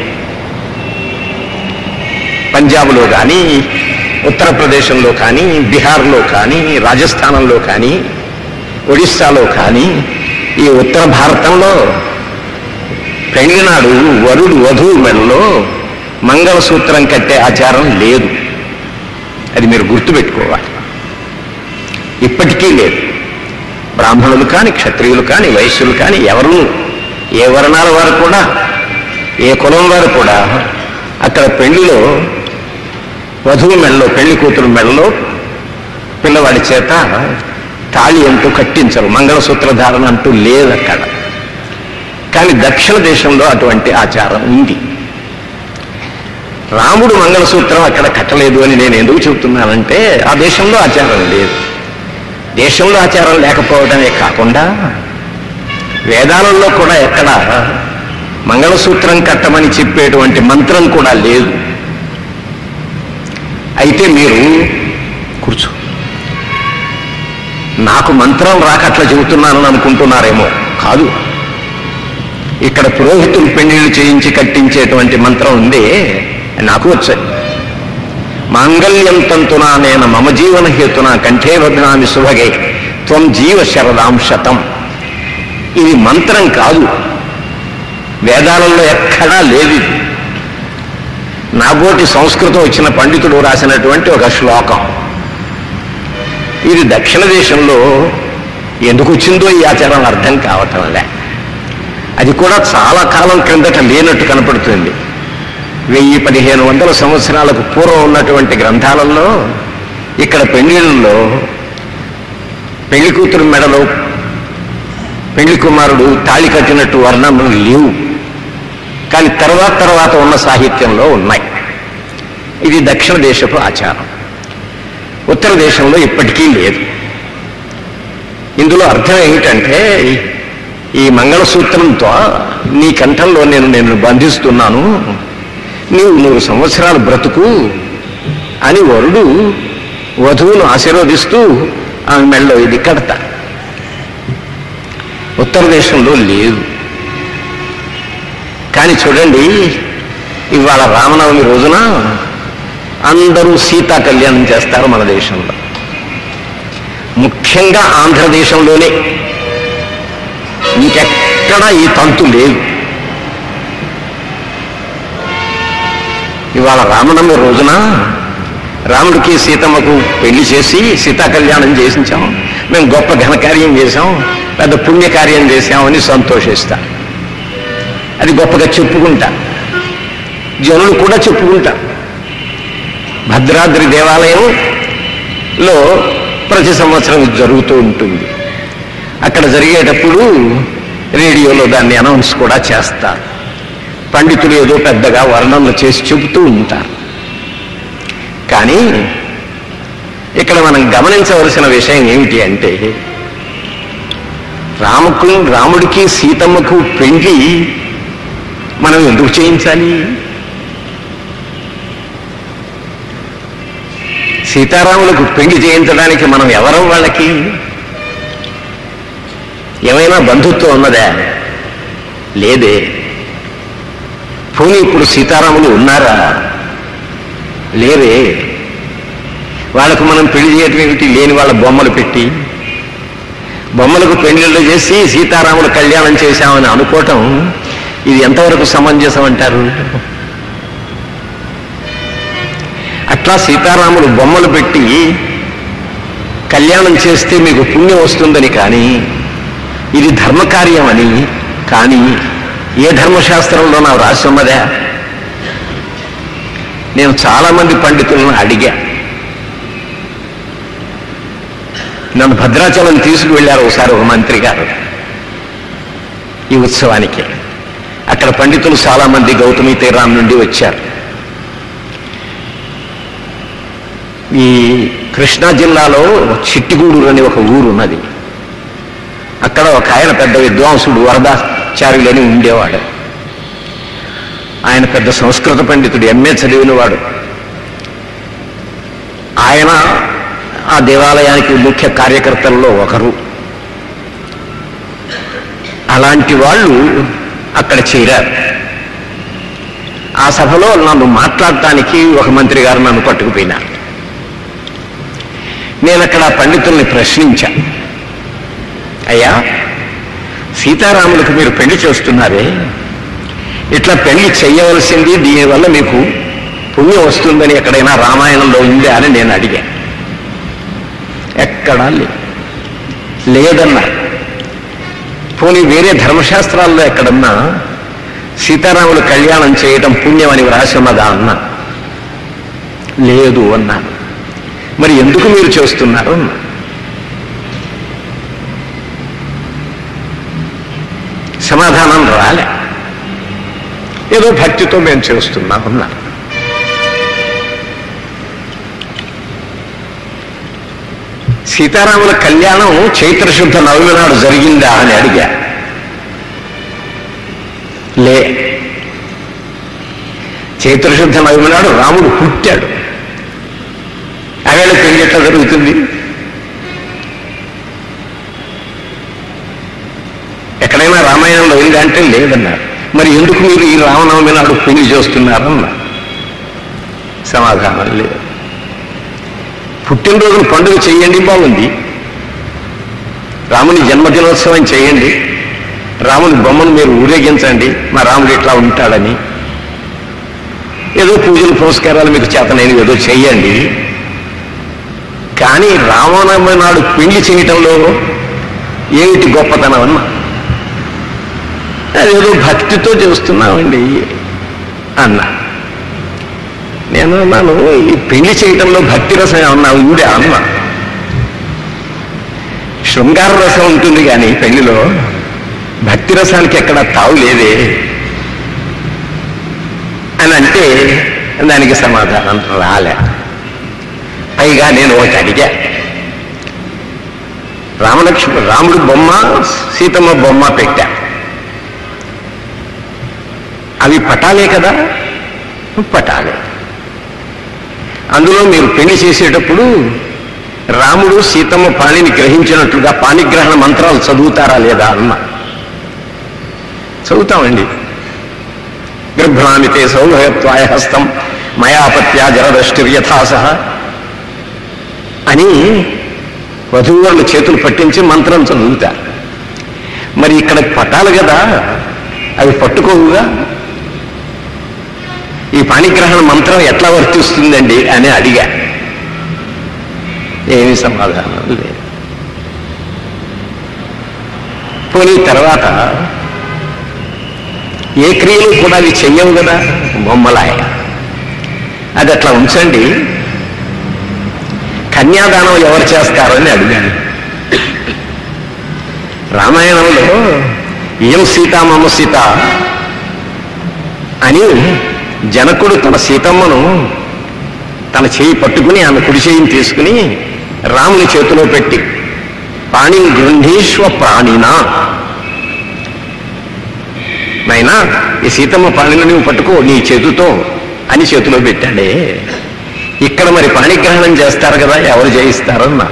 పంజాబ్లో కానీ ఉత్తరప్రదేశంలో కానీ బీహార్లో కానీ రాజస్థానంలో కానీ ఒడిస్సాలో కానీ ఈ ఉత్తర భారతంలో పెళ్లినాడు వరుడు వధువు మెడలో మంగళసూత్రం కట్టే ఆచారం లేదు అది మీరు గుర్తుపెట్టుకోవాలి ఇప్పటికీ లేదు బ్రాహ్మణులు కానీ క్షత్రియులు కానీ వైశ్యులు కానీ ఎవరు ఏ వర్ణాల వారు కూడా ఏ కులం వారు కూడా అక్కడ పెళ్లిలో వధువు మెడలో పెళ్లి కూతురు మెడలో పిల్లవాడి చేత తాళి అంటూ కట్టించరు మంగళసూత్ర ధారణ అంటూ లేదు అక్కడ కానీ దక్షిణ దేశంలో అటువంటి ఆచారం ఉంది రాముడు మంగళసూత్రం అక్కడ కట్టలేదు అని నేను ఎందుకు చెబుతున్నానంటే ఆ దేశంలో ఆచారం లేదు దేశంలో ఆచారం లేకపోవడమే కాకుండా వేదాలలో కూడా ఎక్కడ మంగళసూత్రం కట్టమని చెప్పేటువంటి మంత్రం కూడా లేదు అయితే మీరు కూర్చో నాకు మంత్రం రాక అట్లా చెబుతున్నానని అనుకుంటున్నారేమో కాదు ఇక్కడ పురోహితులు పెళ్లిళ్ళు చేయించి కట్టించేటువంటి మంత్రం ఉంది నాకు వచ్చాయి మాంగళ్యం తంతునా నేను మమ జీవన హేతున కంఠే భద్రామి శుభగే త్వం జీవ శరదాం శతం ఇది మంత్రం కాదు వేదాలలో ఎక్కడా లేదు ఇది. నాబోటి సంస్కృతం వచ్చిన పండితుడు రాసినటువంటి ఒక శ్లోకం ఇది దక్షిణ దేశంలో ఎందుకు వచ్చిందో ఈ ఆచారం అర్థం కావటం లే అది కూడా చాలా కాలం క్రిందట లేనట్టు కనపడుతుంది వెయ్యి పదిహేను వందల సంవత్సరాలకు పూర్వం ఉన్నటువంటి గ్రంథాలలో ఇక్కడ పెళ్లిళ్ళలో పెళ్లి కూతురు మెడలో పెళ్లి కుమారుడు తాళి కట్టినట్టు వర్ణములు లేవు కానీ తర్వాత తర్వాత ఉన్న సాహిత్యంలో ఉన్నాయి ఇది దక్షిణ దేశపు ఆచారం ఉత్తర దేశంలో ఇప్పటికీ లేదు ఇందులో అర్థం ఏమిటంటే ఈ మంగళసూత్రంతో నీ కంఠంలో నేను నేను బంధిస్తున్నాను నీవు నూరు సంవత్సరాలు బ్రతుకు అని వరుడు వధువును ఆశీర్వదిస్తూ ఆమె మెళ్ళలో ఇది కడతా ఉత్తర దేశంలో లేదు కానీ చూడండి ఇవాళ రామనవమి రోజున అందరూ సీతా కళ్యాణం చేస్తారు మన దేశంలో ముఖ్యంగా ఆంధ్రదేశంలోనే ఇంకెక్కడా ఈ తంతు లేదు ఇవాళ రామనవమి రోజున రాముడికి సీతమ్మకు పెళ్లి చేసి సీతా కళ్యాణం చేసించాం మేము గొప్ప ఘనకార్యం చేశాం పెద్ద పుణ్యకార్యం చేశామని సంతోషిస్తా అది గొప్పగా చెప్పుకుంటా జనులు కూడా చెప్పుకుంటా భద్రాద్రి దేవాలయంలో ప్రతి సంవత్సరం ఇది జరుగుతూ ఉంటుంది అక్కడ జరిగేటప్పుడు రేడియోలో దాన్ని అనౌన్స్ కూడా చేస్తారు పండితులు ఏదో పెద్దగా వర్ణనలు చేసి చెబుతూ ఉంటారు కానీ ఇక్కడ మనం గమనించవలసిన విషయం ఏమిటి అంటే రాముకు రాముడికి సీతమ్మకు పెండి మనం ఎందుకు చేయించాలి సీతారాములకు పెళ్లి చేయించడానికి మనం ఎవరం వాళ్ళకి ఏమైనా బంధుత్వం ఉన్నదా లేదే పోనీ ఇప్పుడు సీతారాములు ఉన్నారా లేరే వాళ్ళకు మనం పెళ్లి చేయటం ఏమిటి లేని వాళ్ళ బొమ్మలు పెట్టి బొమ్మలకు పెళ్లిళ్ళు చేసి సీతారాములు కళ్యాణం చేశామని అనుకోవటం ఇది ఎంతవరకు సమంజసం అంటారు అట్లా సీతారాములు బొమ్మలు పెట్టి కళ్యాణం చేస్తే మీకు పుణ్యం వస్తుందని కానీ ఇది ధర్మకార్యం అని కానీ ఏ ధర్మశాస్త్రంలో నాకు రాసి ఉన్నదా నేను చాలా మంది పండితులను అడిగా నన్ను భద్రాచలం తీసుకువెళ్ళారు ఒకసారి ఒక మంత్రి గారు ఈ ఉత్సవానికి అక్కడ పండితులు చాలా మంది గౌతమి తీరాం నుండి వచ్చారు ఈ కృష్ణా జిల్లాలో చిట్టిగూడూరు అని ఒక ఊరు ఉన్నది అక్కడ ఒక ఆయన పెద్ద విద్వాంసుడు వరదాచార్యులని ఉండేవాడు ఆయన పెద్ద సంస్కృత పండితుడు ఎంఏ చదివినవాడు ఆయన ఆ దేవాలయానికి ముఖ్య కార్యకర్తల్లో ఒకరు అలాంటి వాళ్ళు అక్కడ చేరారు ఆ సభలో నన్ను మాట్లాడటానికి ఒక మంత్రి గారు నన్ను పట్టుకుపోయినారు నేను అక్కడ ఆ పండితుల్ని ప్రశ్నించా అయ్యా సీతారాములకు మీరు పెళ్లి చేస్తున్నారే ఇట్లా పెళ్లి చేయవలసింది దీనివల్ల మీకు పుణ్యం వస్తుందని ఎక్కడైనా రామాయణంలో ఉందా అని నేను అడిగా ఎక్కడా లేదు లేదన్నా పోనీ వేరే ధర్మశాస్త్రాల్లో ఎక్కడన్నా సీతారాములు కళ్యాణం చేయటం పుణ్యం అని వ్రాసి ఉన్నదా అన్నా లేదు అన్నాను మరి ఎందుకు మీరు చేస్తున్నారు అన్నా సమాధానం రాలే ఏదో భక్తితో మేము చేస్తున్నాం అన్నారు సీతారాముల కళ్యాణం చైత్రశుద్ధ నవమి నాడు జరిగిందా అని అడిగా లే చైత్రశుద్ధ నవమి నాడు రాముడు పుట్టాడు అవేళ పెళ్లి ఎట్లా జరుగుతుంది ఎక్కడైనా రామాయణంలో ఉందంటే లేదన్నారు మరి ఎందుకు మీరు ఈ రామనవమి నాడు పెళ్లి చేస్తున్నారన్నారు సమాధానం లేదు పుట్టినరోజున పండుగ చేయండి బాగుంది రాముని జన్మదినోత్సవం చేయండి రాముని బొమ్మను మీరు ఊరేగించండి మా రాముడు ఇట్లా ఉంటాడని ఏదో పూజలు పురస్కారాలు మీకు చేతనైన ఏదో చెయ్యండి కానీ రామనవమి నాడు పెళ్లి చేయటంలో ఏమిటి గొప్పతనం అన్నా అదేదో భక్తితో చేస్తున్నామండి అన్నా నేను అన్నాను ఈ పెళ్లి చేయటంలో భక్తి రసం ఏమన్నా ఉండే అన్న శృంగార రసం ఉంటుంది కానీ పెళ్లిలో భక్తి రసానికి ఎక్కడ తావు లేదే అని అంటే దానికి సమాధానం రాలే పైగా నేను ఒకటి అడిగా రామలక్ష్మణ రాముడు బొమ్మ సీతమ్మ బొమ్మ పెట్టా అవి పటాలే కదా పటాలే అందులో మీరు పెళ్లి చేసేటప్పుడు రాముడు సీతమ్మ పాణిని గ్రహించినట్లుగా పాణిగ్రహణ మంత్రాలు చదువుతారా లేదా అన్న చదువుతామండి గర్భామితే సౌభయత్వాయ హస్తం మయాపత్యా జరదష్టిర్యథాస అని వధువులను చేతులు పట్టించి మంత్రం చదువుతారు మరి ఇక్కడ పట్టాలి కదా అవి పట్టుకోవుగా ఈ పాణిగ్రహణ మంత్రం ఎట్లా వర్తిస్తుందండి అని అడిగా ఏమి సమాధానం లేదు పోనీ తర్వాత ఏ క్రియలు కూడా అవి చెయ్యవు కదా బొమ్మలాయ అది అట్లా ఉంచండి కన్యాదానం ఎవరు చేస్తారు అని అడిగాను రామాయణంలో ఏం సీత మమ సీత అని జనకుడు తన సీతమ్మను తన చేయి పట్టుకుని ఆమె కుడి చేయిని తీసుకుని రాముని చేతిలో పెట్టి పాణి గృహీష్వ ప్రాణినా నాయనా ఈ సీతమ్మ పాణిని నువ్వు పట్టుకో నీ చేతితో అని చేతిలో పెట్టాడే ఇక్కడ మరి పాణిగ్రహణం చేస్తారు కదా ఎవరు జయిస్తారన్నా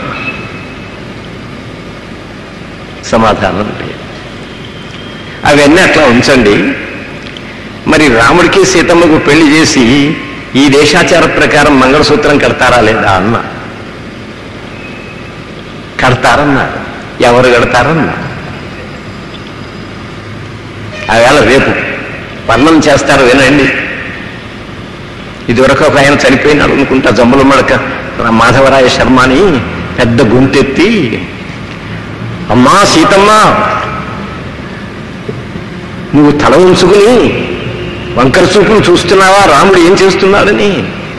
సమాధానం లేదు అవన్నీ అట్లా ఉంచండి మరి రాముడికి సీతమ్మకు పెళ్లి చేసి ఈ దేశాచార ప్రకారం మంగళసూత్రం కడతారా లేదా అన్న కడతారన్నారు ఎవరు కడతారన్నా ఆవేళ రేపు పన్నం చేస్తారు వినండి ఇదివరకు ఒక ఆయన చనిపోయినాడు అనుకుంటా జమ్ముల మడక మాధవరాయ శర్మ అని పెద్ద గుంతెత్తి అమ్మా సీతమ్మ నువ్వు తల ఉంచుకుని వంకర చూపులు చూస్తున్నావా రాముడు ఏం చేస్తున్నాడని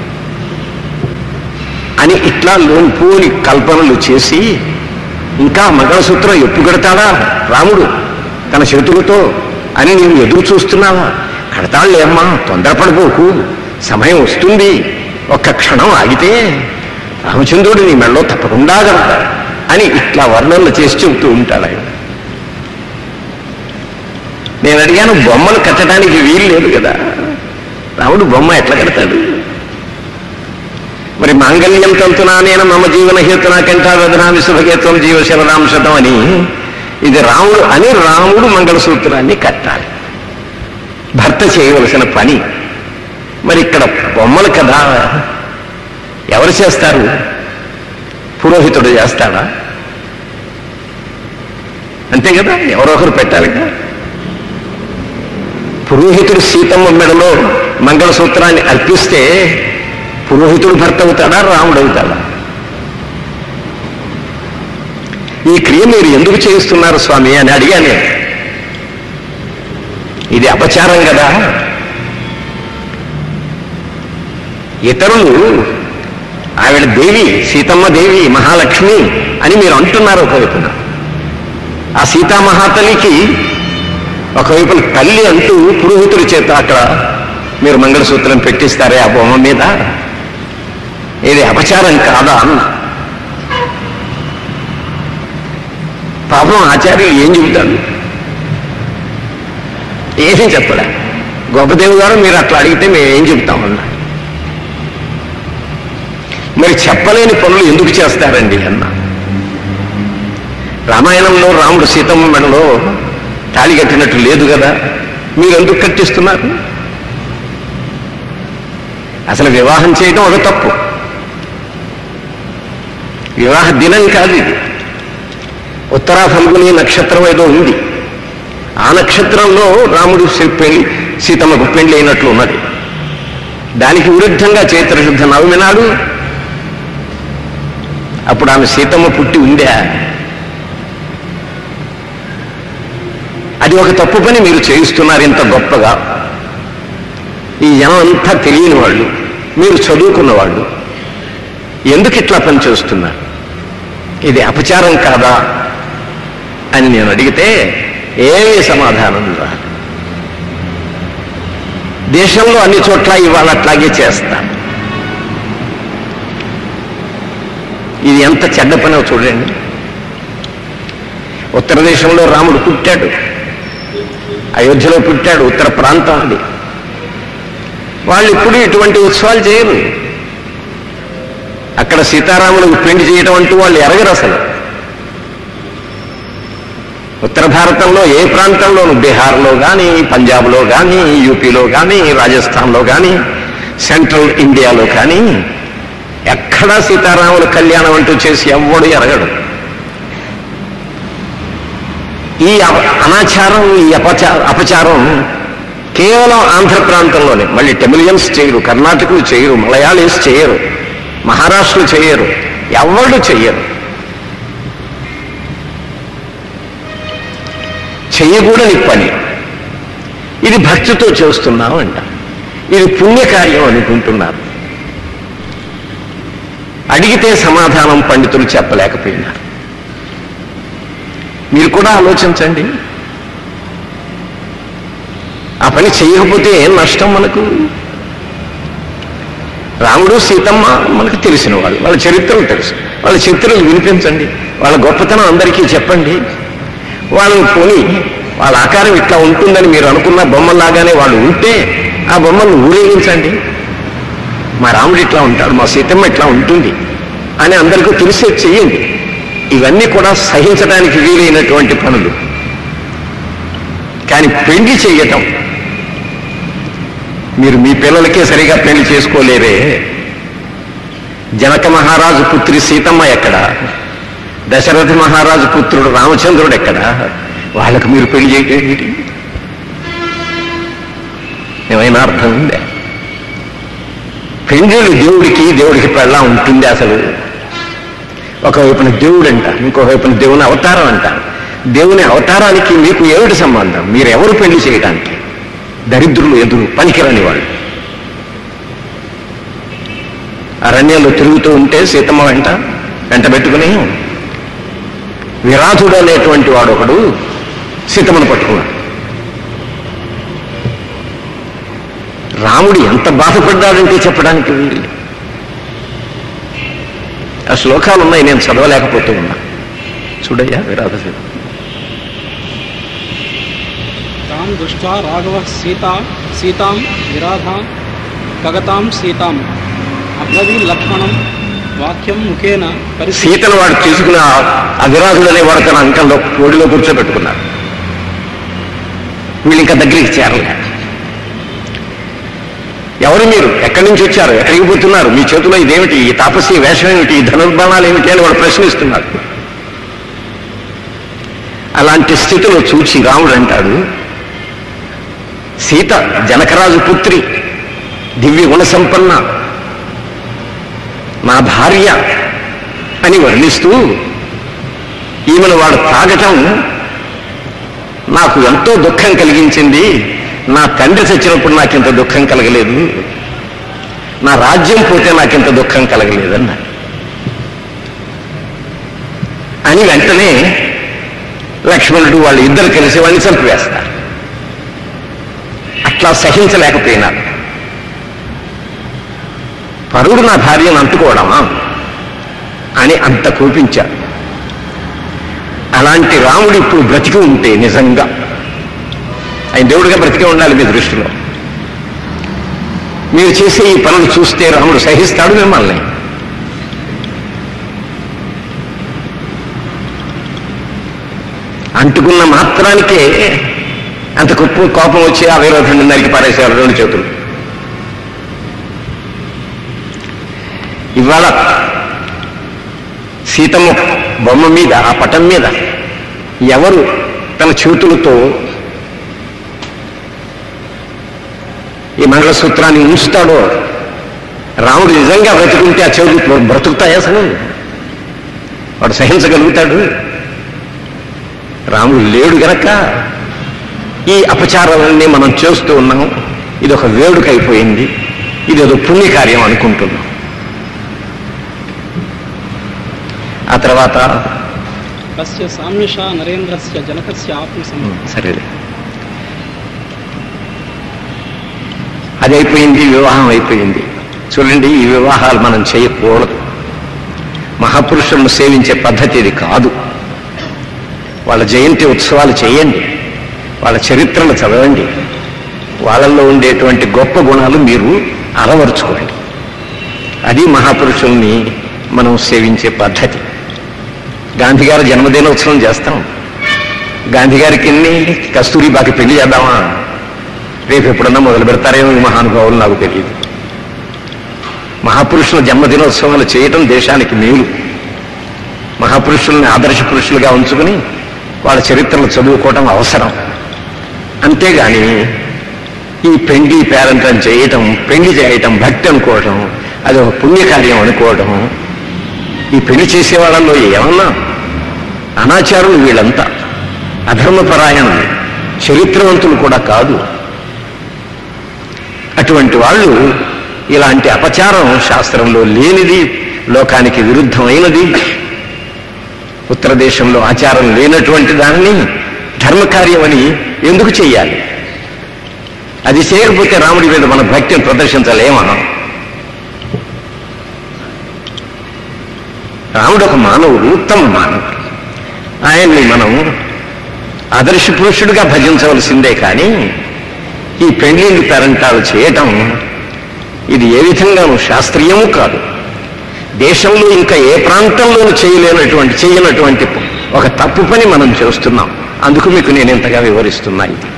అని ఇట్లా లోన్పోని కల్పనలు చేసి ఇంకా మంగళసూత్రం ఎప్పుడు కడతాడా రాముడు తన చేతులతో అని నేను ఎదురు చూస్తున్నావా కడతాడులే అమ్మా తొందరపడిపోకు సమయం వస్తుంది ఒక్క క్షణం ఆగితే రామచంద్రుడు నీ మెళ్ళలో తప్పకుండా కడతాడు అని ఇట్లా వర్ణనలు చేసి చెబుతూ ఉంటాడు ఆయన నేను అడిగాను బొమ్మలు కట్టడానికి వీలు లేదు కదా రాముడు బొమ్మ ఎట్లా కడతాడు మరి మాంగళ్యం తంతునా నేను మమ జీవన హేతున కంఠావదనామి శుభగేతం జీవ శివరాంశతం అని ఇది రాముడు అని రాముడు మంగళసూత్రాన్ని కట్టాలి భర్త చేయవలసిన పని మరి ఇక్కడ బొమ్మలు కదా ఎవరు చేస్తారు పురోహితుడు చేస్తాడా అంతే కదా ఎవరో ఒకరు పెట్టాలి కదా పురోహితుడు సీతమ్మ మెడలో మంగళసూత్రాన్ని అర్పిస్తే పురోహితుడు భర్త అవుతాడా రాముడు అవుతాడా ఈ క్రియ మీరు ఎందుకు చేయిస్తున్నారు స్వామి అని అడిగాను నేను ఇది అపచారం కదా ఇతరులు ఆవిడ దేవి సీతమ్మ దేవి మహాలక్ష్మి అని మీరు అంటున్నారు ఒకవైపున ఆ సీతామహాతలికి ఒకవైపున తల్లి అంటూ పురోహితుడి చేత అక్కడ మీరు మంగళసూత్రం పెట్టిస్తారే ఆ బొమ్మ మీద ఇది అపచారం కాదా అన్న పాపం ఆచార్యులు ఏం చెబుతాడు ఏమీ చెప్పలే గొప్పదేవి గారు మీరు అట్లా అడిగితే మేము ఏం చెబుతామన్నా మరి చెప్పలేని పనులు ఎందుకు చేస్తారండి అన్న రామాయణంలో రాముడు సీతమ్మ మెడలో తాళి కట్టినట్టు లేదు కదా మీరు ఎందుకు కట్టిస్తున్నారు అసలు వివాహం చేయడం ఒక తప్పు వివాహ దినం కాదు ఇది ఉత్తరా ఫల్గుని నక్షత్రం ఏదో ఉంది ఆ నక్షత్రంలో రాముడు సి- పెళ్లి సీతమ్మకు పెళ్లి అయినట్లు ఉన్నది దానికి విరుద్ధంగా చైత్రశుద్ధ నవమి నాడు అప్పుడు ఆమె సీతమ్మ పుట్టి ఉందా అది ఒక తప్పు పని మీరు చేయిస్తున్నారు ఇంత గొప్పగా ఈ జనం అంతా తెలియని వాళ్ళు మీరు చదువుకున్న వాళ్ళు ఎందుకు ఇట్లా పని చేస్తున్నారు ఇది అపచారం కాదా అని నేను అడిగితే ఏమీ సమాధానం రాదు దేశంలో అన్ని చోట్ల ఇవాళ అట్లాగే చేస్తారు ఇది ఎంత చెడ్డ పనో చూడండి ఉత్తర దేశంలో రాముడు పుట్టాడు అయోధ్యలో పుట్టాడు ఉత్తర ప్రాంతం అది వాళ్ళు ఇప్పుడు ఇటువంటి ఉత్సవాలు చేయరు అక్కడ సీతారాములకు పెళ్లి చేయటం అంటూ వాళ్ళు ఎరగరు అసలు ఉత్తర భారతంలో ఏ ప్రాంతంలోనూ బీహార్లో కానీ పంజాబ్లో కానీ యూపీలో కానీ రాజస్థాన్లో కానీ సెంట్రల్ ఇండియాలో కానీ ఎక్కడా సీతారాముల కళ్యాణం అంటూ చేసి ఎవ్వడు ఎరగడు ఈ అప- అనాచారం ఈ అపచార అపచారం కేవలం ఆంధ్ర ప్రాంతంలోనే మళ్ళీ టెమిలియన్స్ చేయరు కర్ణాటకులు చేయరు మలయాళీస్ చేయరు మహారాష్ట్రలు చేయరు ఎవళ్ళు చెయ్యరు చెయ్యకూడని పని ఇది భక్తితో చేస్తున్నాం అంట ఇది పుణ్యకార్యం అనుకుంటున్నారు అడిగితే సమాధానం పండితులు చెప్పలేకపోయినారు మీరు కూడా ఆలోచించండి ఆ పని చేయకపోతే ఏం నష్టం మనకు రాముడు సీతమ్మ మనకు తెలిసిన వాళ్ళు వాళ్ళ చరిత్రలు తెలుసు వాళ్ళ చరిత్రలు వినిపించండి వాళ్ళ గొప్పతనం అందరికీ చెప్పండి వాళ్ళని పోని వాళ్ళ ఆకారం ఇట్లా ఉంటుందని మీరు అనుకున్న బొమ్మలాగానే వాళ్ళు ఉంటే ఆ బొమ్మను ఊరేగించండి మా రాముడు ఇట్లా ఉంటాడు మా సీతమ్మ ఇట్లా ఉంటుంది అని అందరికీ తెలిసే చెయ్యండి ఇవన్నీ కూడా సహించడానికి వీలైనటువంటి పనులు కానీ పెళ్లి చెయ్యటం మీరు మీ పిల్లలకే సరిగా పెళ్లి చేసుకోలేరే జనక మహారాజు పుత్రి సీతమ్మ ఎక్కడ దశరథ మహారాజు పుత్రుడు రామచంద్రుడు ఎక్కడ వాళ్ళకు మీరు పెళ్లి చేయటం ఏంటి? ఏమైనా అర్థం ఉందే పెండ్రులు దేవుడికి దేవుడికి పెళ్ళ ఉంటుంది అసలు ఒకవైపున దేవుడు అంట ఇంకోవైపున దేవుని అవతారం అంట దేవుని అవతారానికి మీకు ఏమిటి సంబంధం మీరు ఎవరు పెళ్లి చేయడానికి దరిద్రులు ఎదురు పనికిరని వాళ్ళు అరణ్యంలో తిరుగుతూ ఉంటే సీతమ్మ వెంట వెంట పెట్టుకుని విరాధుడు అనేటువంటి వాడు ఒకడు సీతమ్మను పట్టుకున్నాడు రాముడు ఎంత బాధపడ్డాడంటే చెప్పడానికి వీలు ఆ శ్లోకాలు ఉన్నాయి నేను చదవలేకపోతూ ఉన్నా చూడయ్యా విరాధ సీత తాం దృష్ట్వా రాఘవ సీతా సీతాం విరాధాం కగతాం సీతాం అబ్రవీ లక్ష్మణం వాక్యం ముఖేన పరిస్థితి సీతను వాడు తీసుకుని ఆ- ఆ విరాధుడు అనేవాడు తన అంకంలో కోడిలో కూర్చోబెట్టుకున్నాడు వీళ్ళు ఇంకా దగ్గరికి చేరలే ఎవరు మీరు ఎక్కడి నుంచి వచ్చారు ఎక్కడికి పోతున్నారు మీ చేతిలో ఇదేమిటి ఈ తాపసి వేషం ఏమిటి ఈ ధనుర్బాణాలు ఏమిటి అని వాడు ప్రశ్నిస్తున్నాడు అలాంటి స్థితిలో చూచి రాముడు అంటాడు సీత జనకరాజు పుత్రి దివ్య గుణ సంపన్న నా భార్య అని వర్ణిస్తూ ఈమెను వాడు తాగటం నాకు ఎంతో దుఃఖం కలిగించింది నా తండ్రి చచ్చినప్పుడు నాకింత దుఃఖం కలగలేదు నా రాజ్యం పోతే నాకింత దుఃఖం కలగలేదన్న అని వెంటనే లక్ష్మణుడు వాళ్ళు ఇద్దరు కలిసి వాడిని చంపివేస్తారు అట్లా సహించలేకపోయినారు పరుడు నా భార్యను అంటుకోవడమా అని అంత కోపించాడు అలాంటి రాముడు ఇప్పుడు బ్రతికి ఉంటే నిజంగా ఆయన దేవుడిగా బ్రతికే ఉండాలి మీ దృష్టిలో మీరు చేసే ఈ పనులు చూస్తే రాముడు సహిస్తాడు మిమ్మల్ని అంటుకున్న మాత్రానికే అంత కుప్పు కోపం వచ్చి ఆ విరోధుడిని నరికి పారేశారు రెండు చేతులు ఇవాళ సీతమ్మ బొమ్మ మీద ఆ పటం మీద ఎవరు తన చేతులతో ఈ మంగళసూత్రాన్ని ఉంచుతాడో రాముడు నిజంగా బ్రతుకుంటే ఆ చేతులు బ్రతుకుతాయి అసలు వాడు సహించగలుగుతాడు రాముడు లేడు గనక ఈ అపచారాలన్నీ మనం చేస్తూ ఉన్నాం ఇది ఒక వేడుక అయిపోయింది ఇది ఏదో పుణ్యకార్యం అనుకుంటున్నాం ఆ తర్వాత తస్య సామ్యష నరేంద్రస్య జనకస్య ఆత్మ సరే అది అయిపోయింది వివాహం అయిపోయింది చూడండి ఈ వివాహాలు మనం చేయకూడదు మహాపురుషులను సేవించే పద్ధతి ఇది కాదు వాళ్ళ జయంతి ఉత్సవాలు చేయండి వాళ్ళ చరిత్రలు చదవండి వాళ్ళల్లో ఉండేటువంటి గొప్ప గుణాలు మీరు అలవరుచుకోండి అది మహాపురుషుల్ని మనం సేవించే పద్ధతి గాంధీ గారి జన్మదినోత్సవం చేస్తాం గాంధీ గారికి ఎన్ని కస్తూరిబాకి పెళ్లి చేద్దామా రేపు ఎప్పుడన్నా మొదలు పెడతారేమో ఈ మహానుభావులు నాకు తెలియదు మహాపురుషుల జన్మదినోత్సవాలు చేయటం దేశానికి మేలు మహాపురుషుల్ని ఆదర్శ పురుషులుగా ఉంచుకుని వాళ్ళ చరిత్రలు చదువుకోవటం అవసరం అంతేగాని ఈ పెండి పేరంటం చేయటం పెళ్లి చేయటం భక్తి అనుకోవటం అది ఒక పుణ్యకార్యం అనుకోవటం ఈ పెళ్లి చేసే వాళ్ళలో ఏమన్నా అనాచారులు వీళ్ళంతా అధర్మపరాయణులు చరిత్రవంతులు కూడా కాదు అటువంటి వాళ్ళు ఇలాంటి అపచారం శాస్త్రంలో లేనిది లోకానికి విరుద్ధమైనది ఉత్తర దేశంలో ఆచారం లేనటువంటి దానిని ధర్మకార్యం అని ఎందుకు చెయ్యాలి అది చేయకపోతే రాముడి మీద మన భక్తిని ప్రదర్శించలేమా రాముడు ఒక మానవుడు ఉత్తమ మానవుడు ఆయన్ని మనం ఆదర్శ పురుషుడిగా భజించవలసిందే కానీ ఈ పెళ్లిళ్ళు పేరంటాలు చేయటం ఇది ఏ విధంగానూ శాస్త్రీయము కాదు దేశంలో ఇంకా ఏ ప్రాంతంలోనూ చేయలేనటువంటి చేయనటువంటి ఒక తప్పు పని మనం చేస్తున్నాం అందుకు మీకు నేను ఇంతగా వివరిస్తున్నా ఇది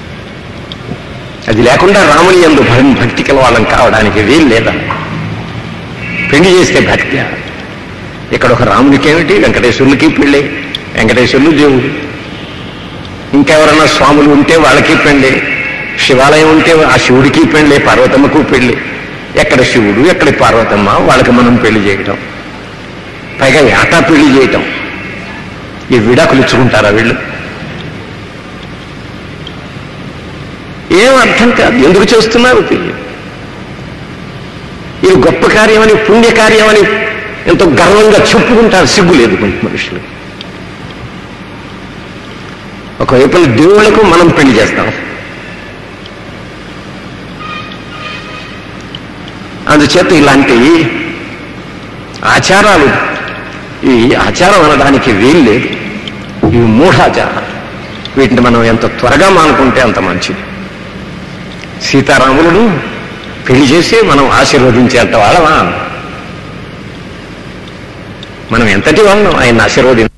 అది లేకుండా రాముని ఎందు భ- భక్తి కలవాళ్ళం కావడానికి వీలు లేదా పెళ్లి చేస్తే భక్తి ఇక్కడ ఒక రామునికి ఏమిటి వెంకటేశ్వరునికి పెళ్ళి వెంకటేశ్వరులు దేవుడు ఇంకెవరన్నా స్వాములు ఉంటే వాళ్ళకి పెళ్ళి శివాలయం ఉంటే ఆ శివుడికి పెళ్ళి పార్వతమ్మకు పెళ్ళి ఎక్కడ శివుడు ఎక్కడ పార్వతమ్మ వాళ్ళకి మనం పెళ్లి చేయటం పైగా ఏటా పెళ్లి చేయటం ఈ విడాకులు ఇచ్చుకుంటారా వీళ్ళు ఏం అర్థం కాదు ఎందుకు చేస్తున్నారు పెళ్లి ఇది గొప్ప కార్యమని పుణ్యకార్యమని ఎంతో గర్వంగా చెప్పుకుంటారు సిగ్గు లేదు కొంత మనుషులు ఒకవైపున దేవుళ్లకు మనం పెళ్లి చేస్తాం అందుచేత ఇలాంటి ఆచారాలు ఈ ఆచారం అనడానికి వీలు లేదు ఇవి మూఢాచారాలు వీటిని మనం ఎంత త్వరగా మానుకుంటే అంత మంచిది సీతారాములను పెళ్లి చేసి మనం ఆశీర్వదించేంత వాళ్ళమా మనం ఎంతటి వాళ్ళం ఆయన ఆశీర్వదించాలి